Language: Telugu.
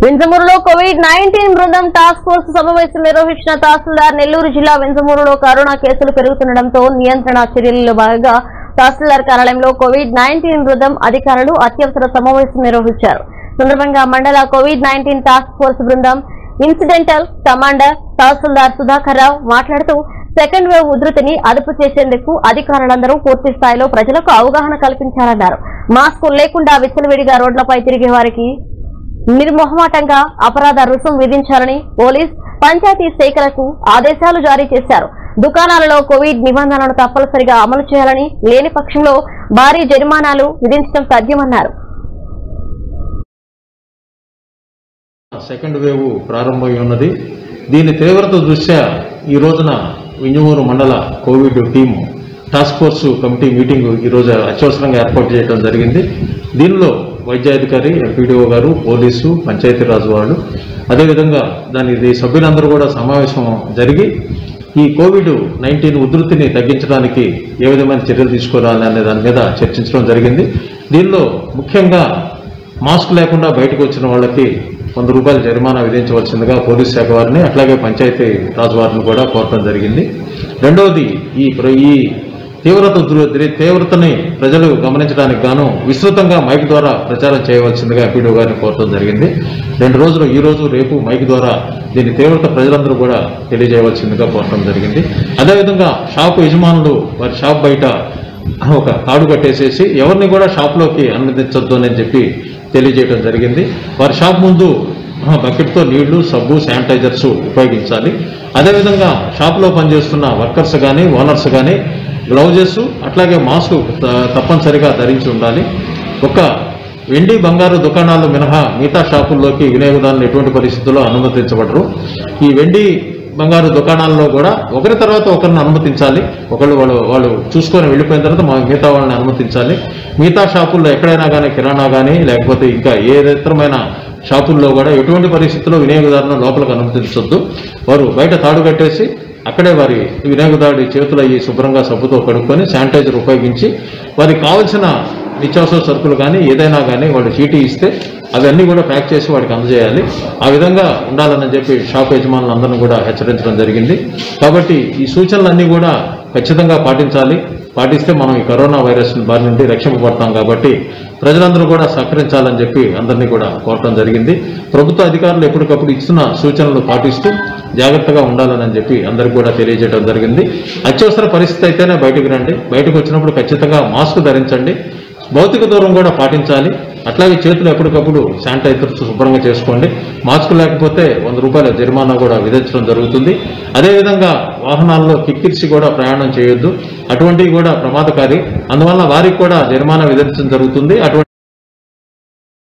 వింజమూరులో కోవిడ్ నైన్టీన్ బృందం టాస్క్ ఫోర్స్ సమావేశం నిర్వహించిన తహసీల్దార్ నెల్లూరు జిల్లా వింజమూరులో కరోనా కేసులు పెరుగుతుండటంతో నియంత్రణ చర్యల్లో భాగంగా తహసీల్దార్ కార్యాలయంలో కోవిడ్ నైన్టీన్ బృందం అధికారులు అత్యవసర సమావేశం నిర్వహించారు సందర్భంగా మండల కోవిడ్ నైన్టీన్ టాస్క్ ఫోర్స్ బృందం ఇన్సిడెంటల్ కమాండర్ తహసీల్దార్ సుధాకర్ రావు మాట్లాడుతూ సెకండ్ వేవ్ ఉధృతిని అదుపు చేసేందుకు అధికారులందరూ పూర్తి స్థాయిలో ప్రజలకు అవగాహన కల్పించాలన్నారు మాస్కు లేకుండా విచ్చలవిడిగా రోడ్లపై తిరిగే వారికి నిర్మోహమాటంగా అపరాధ రుసుం విధించాలని పోలీస్ పంచాయతీ శాఖలకు ఆదేశాలు జారీ చేశారు దుకాణాలలో కోవిడ్ నిబంధనలను తప్పనిసరిగా అమలు చేయాలని లేని పక్షంలో భారీ జరిమానాలు విధించడం సాధ్యమన్నారు సెకండ్ వేవ్ ప్రారంభమై ఉన్నది దీని తీవ్రత దృష్ట్యా ఈ రోజున వింజమూరు మండల covid team task force committee meeting ఈరోజు అత్యవసరంగా ఏర్పాటు చేయడం జరిగింది దీనిలో వైద్యాధికారి ఎంపీడీఓ గారు పోలీసు పంచాయతీరాజ్ వాళ్ళు అదేవిధంగా దాని ఇది సభ్యులందరూ కూడా సమావేశం జరిగి ఈ కోవిడ్ నైన్టీన్ ఉధృతిని తగ్గించడానికి ఏ విధమైన చర్యలు తీసుకోవాలి అనే దాని మీద చర్చించడం జరిగింది దీనిలో ముఖ్యంగా మాస్క్ లేకుండా బయటకు వచ్చిన వాళ్ళకి వంద రూపాయల జరిమానా విధించవలసిందిగా పోలీస్ శాఖ వారిని అట్లాగే పంచాయతీ రాజు వారిని కూడా కోరటం జరిగింది రెండవది ఈ ప్ర- ఈ తీవ్రత దృ- దృ- తీవ్రతని ప్రజలు గమనించడానికి గాను విస్తృతంగా మైక్ ద్వారా ప్రచారం చేయవలసిందిగా ఎంపీడీ గారిని కోరటం జరిగింది రెండు రోజులు ఈ రోజు రేపు మైక్ ద్వారా దీని తీవ్రత ప్రజలందరూ కూడా తెలియజేయవలసిందిగా కోరటం జరిగింది అదేవిధంగా షాపు యజమానులు వారి షాప్ బయట ఒక తాడు కట్టేసేసి ఎవరిని కూడా షాప్లోకి అనుమతించొద్దు అని చెప్పి తెలియజేయడం జరిగింది వారి షాప్ ముందు ఆ, బకెట్తో నీళ్లు సబ్బు శానిటైజర్స్ ఉపయోగించాలి అదేవిధంగా షాప్లో పనిచేస్తున్న వర్కర్స్ కానీ ఓనర్స్ కానీ గ్లౌజెస్ అట్లాగే మాస్క్ త- తప్పనిసరిగా ధరించి ఉండాలి ఒక వెండి బంగారు దుకాణాలు మినహా మిగతా షాపుల్లోకి వినియోగదారులు ఎటువంటి పరిస్థితుల్లో అనుమతించబడరు ఈ వెండి బంగారు దుకాణాల్లో కూడా ఒకరి తర్వాత ఒకరిని అనుమతించాలి ఒకళ్ళు వాళ్ళు వాళ్ళు చూసుకొని వెళ్ళిపోయిన తర్వాత మా మిగతా వాళ్ళని అనుమతించాలి మిగతా షాపుల్లో ఎక్కడైనా కానీ కిరాణా కానీ లేకపోతే ఇంకా ఏ ఇతరమైన షాపుల్లో కూడా ఎటువంటి పరిస్థితుల్లో వినియోగదారులను లోపలికి అనుమతించొద్దు వారు బయట తాడు కట్టేసి అక్కడే వారి వినియోగదారుడి చేతులు అయ్యి శుభ్రంగా సబ్బుతో కడుక్కొని శానిటైజర్ ఉపయోగించి వారికి కావాల్సిన నిత్యావసర సరుకులు కానీ ఏదైనా కానీ వాళ్ళు చీటీ ఇస్తే అవన్నీ కూడా ప్యాక్ చేసి వాడికి అందజేయాలి ఆ విధంగా ఉండాలని చెప్పి షాప్ యజమానులందరినీ కూడా హెచ్చరించడం జరిగింది కాబట్టి ఈ సూచనలన్నీ కూడా ఖచ్చితంగా పాటించాలి పాటిస్తే మనం ఈ కరోనా వైరస్ బారి నుండి రక్షింపబడతాం కాబట్టి ప్రజలందరూ కూడా సహకరించాలని చెప్పి అందరినీ కూడా కోరటం జరిగింది ప్రభుత్వ అధికారులు ఎప్పటికప్పుడు ఇచ్చిన సూచనలు పాటిస్తూ జాగ్రత్తగా ఉండాలని చెప్పి అందరికి కూడా తెలియజేయడం జరిగింది అత్యవసర పరిస్థితి అయితేనే బయటకు రండి బయటకు వచ్చినప్పుడు ఖచ్చితంగా మాస్క్ ధరించండి భౌతిక దూరం కూడా పాటించాలి అట్లాగే చేతులు ఎప్పటికప్పుడు శానిటైజర్ శుభ్రంగా చేసుకోండి మాస్క్ లేకపోతే వంద రూపాయల జరిమానా కూడా విధించడం జరుగుతుంది అదేవిధంగా వాహనాల్లో కిక్కిరిసి కూడా ప్రయాణం చేయొద్దు అటువంటివి కూడా ప్రమాదకారి అందువల్ల వారికి కూడా జరిమానా విధించడం జరుగుతుంది అటువంటి